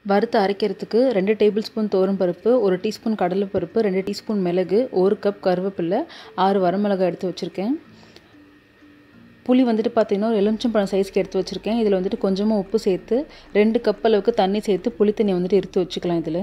வறுத்து அரைக்கிறதுக்கு ரெண்டு டேபிள் ஸ்பூன் பருப்பு ஒரு டீஸ்பூன் கடலைப்பருப்பு ரெண்டு டீஸ்பூன் மிளகு ஒரு கப் கருவேப்பிலை ஆறு வரமிளகாய் எடுத்து வச்சுருக்கேன் புளி வந்துட்டு பார்த்திங்கன்னா ஒரு எலுமிச்சம்பழம் சைஸ்க்கு எடுத்து வச்சுருக்கேன் இதில் வந்துட்டு கொஞ்சமாக உப்பு சேர்த்து ரெண்டு கப் அளவுக்கு தண்ணி சேர்த்து புளி தண்ணி வந்துட்டு எடுத்து வச்சுக்கலாம் இதில்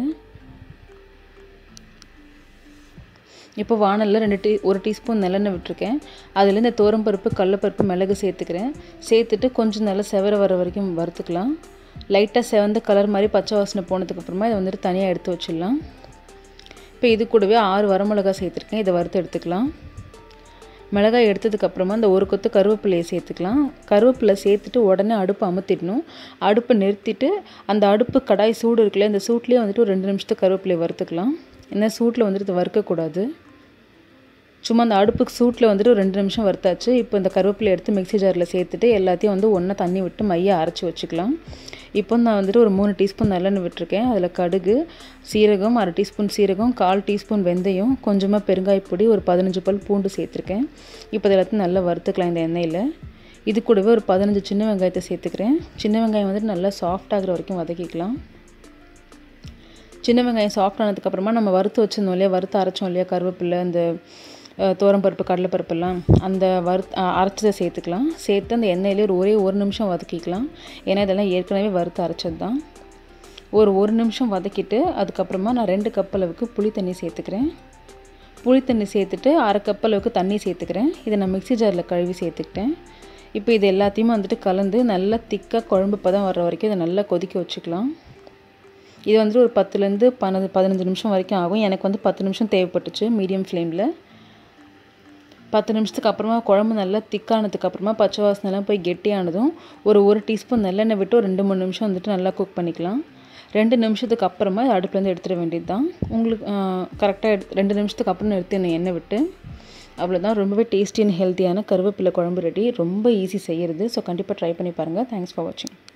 இப்போ வானலில் ரெண்டு டீ ஒரு டீஸ்பூன் நல்லெண்ணெய் விட்டுருக்கேன் அதில் இந்த பருப்பு கடலப்பருப்பு மிளகு சேர்த்துக்கிறேன் சேர்த்துட்டு கொஞ்சம் நல்லா செவர வர வரைக்கும் வறுத்துக்கலாம் லைட்டாக செவந்த கலர் மாதிரி பச்சை வாசனை போனதுக்கப்புறமா இதை வந்துட்டு தனியாக எடுத்து வச்சிடலாம் இப்போ இது கூடவே ஆறு வரமிளகாய் சேர்த்துருக்கேன் இதை வறுத்து எடுத்துக்கலாம் மிளகாய் எடுத்ததுக்கப்புறமா இந்த ஒரு கொத்து கருவேப்பிலையை சேர்த்துக்கலாம் கருவேப்பிலை சேர்த்துட்டு உடனே அடுப்பை அமுத்திடணும் அடுப்பை நிறுத்திட்டு அந்த அடுப்பு கடாய் சூடு இருக்குல்ல இந்த சூட்லேயே வந்துட்டு ஒரு ரெண்டு நிமிஷத்துக்கு கருவேப்பிலையை வறுத்துக்கலாம் ஏன்னா சூட்டில் வந்துட்டு இதை வறுக்கக்கூடாது சும்மா அந்த அடுப்புக்கு சூட்டில் வந்துட்டு ஒரு ரெண்டு நிமிஷம் வறுத்தாச்சு இப்போ இந்த கருவேப்பிலை எடுத்து மிக்ஸி ஜாரில் சேர்த்துட்டு எல்லாத்தையும் வந்து ஒன்றா தண்ணி விட்டு மைய அரைச்சி வச்சுக்கலாம் இப்போ நான் வந்துட்டு ஒரு மூணு டீஸ்பூன் நல்லெண்ணெய் விட்டுருக்கேன் அதில் கடுகு சீரகம் அரை டீஸ்பூன் சீரகம் கால் டீஸ்பூன் வெந்தயம் கொஞ்சமாக பெருங்காயப்பொடி ஒரு பதினஞ்சு பல் பூண்டு சேர்த்துருக்கேன் இப்போ இது எல்லாத்தையும் நல்லா வறுத்துக்கலாம் இந்த எண்ணெயில் இது கூடவே ஒரு பதினஞ்சு சின்ன வெங்காயத்தை சேர்த்துக்கிறேன் சின்ன வெங்காயம் வந்துட்டு நல்லா சாஃப்ட் ஆகிற வரைக்கும் வதக்கிக்கலாம் சின்ன வெங்காயம் சாஃப்ட் ஆனதுக்கப்புறமா நம்ம வறுத்து வச்சிருந்தோம் இல்லையா வறுத்து அரைச்சோம் இல்லையா கருவேப்பிலை அந்த தோரம்பருப்பு கடலைப்பருப்பெல்லாம் அந்த வறுத்து அரைச்சதை சேர்த்துக்கலாம் சேர்த்து அந்த எண்ணெயிலே ஒரு ஒரே ஒரு நிமிஷம் வதக்கிக்கலாம் ஏன்னா இதெல்லாம் ஏற்கனவே வறுத்து அரைச்சது தான் ஒரு ஒரு நிமிஷம் வதக்கிட்டு அதுக்கப்புறமா நான் ரெண்டு கப் அளவுக்கு புளி தண்ணி சேர்த்துக்கிறேன் புளி தண்ணி சேர்த்துட்டு அரை கப் அளவுக்கு தண்ணி சேர்த்துக்கிறேன் இதை நான் மிக்ஸி ஜாரில் கழுவி சேர்த்துக்கிட்டேன் இப்போ இது எல்லாத்தையுமே வந்துட்டு கலந்து நல்லா திக்காக குழம்பு பதம் வர்ற வரைக்கும் இதை நல்லா கொதிக்க வச்சுக்கலாம் இது வந்துட்டு ஒரு பத்துலேருந்து பன்னெண்டு பதினஞ்சு நிமிஷம் வரைக்கும் ஆகும் எனக்கு வந்து பத்து நிமிஷம் தேவைப்பட்டுச்சு மீடியம் ஃப்ளேமில் பத்து நிமிஷத்துக்கு அப்புறமா குழம்பு நல்லா திக்கானதுக்கு அப்புறமா பச்சை வாசனைலாம் போய் கெட்டியானதும் ஒரு ஒரு டீஸ்பூன் நல்லெண்ணெய் விட்டு ஒரு ரெண்டு மூணு நிமிஷம் வந்துட்டு நல்லா குக் பண்ணிக்கலாம் ரெண்டு நிமிஷத்துக்கு அப்புறமா அடுப்புலேருந்து எடுத்துட வேண்டியது தான் உங்களுக்கு கரெக்டாக எடு ரெண்டு நிமிஷத்துக்கு அப்புறம் நிறுத்தி எண்ணெய் விட்டு அவ்வளோதான் ரொம்பவே டேஸ்டி அண்ட் ஹெல்த்தியான கருவேப்பிலை குழம்பு ரெடி ரொம்ப ஈஸி செய்கிறது ஸோ கண்டிப்பாக ட்ரை பண்ணி பாருங்கள் தேங்க்ஸ் ஃபார் வாட்சிங்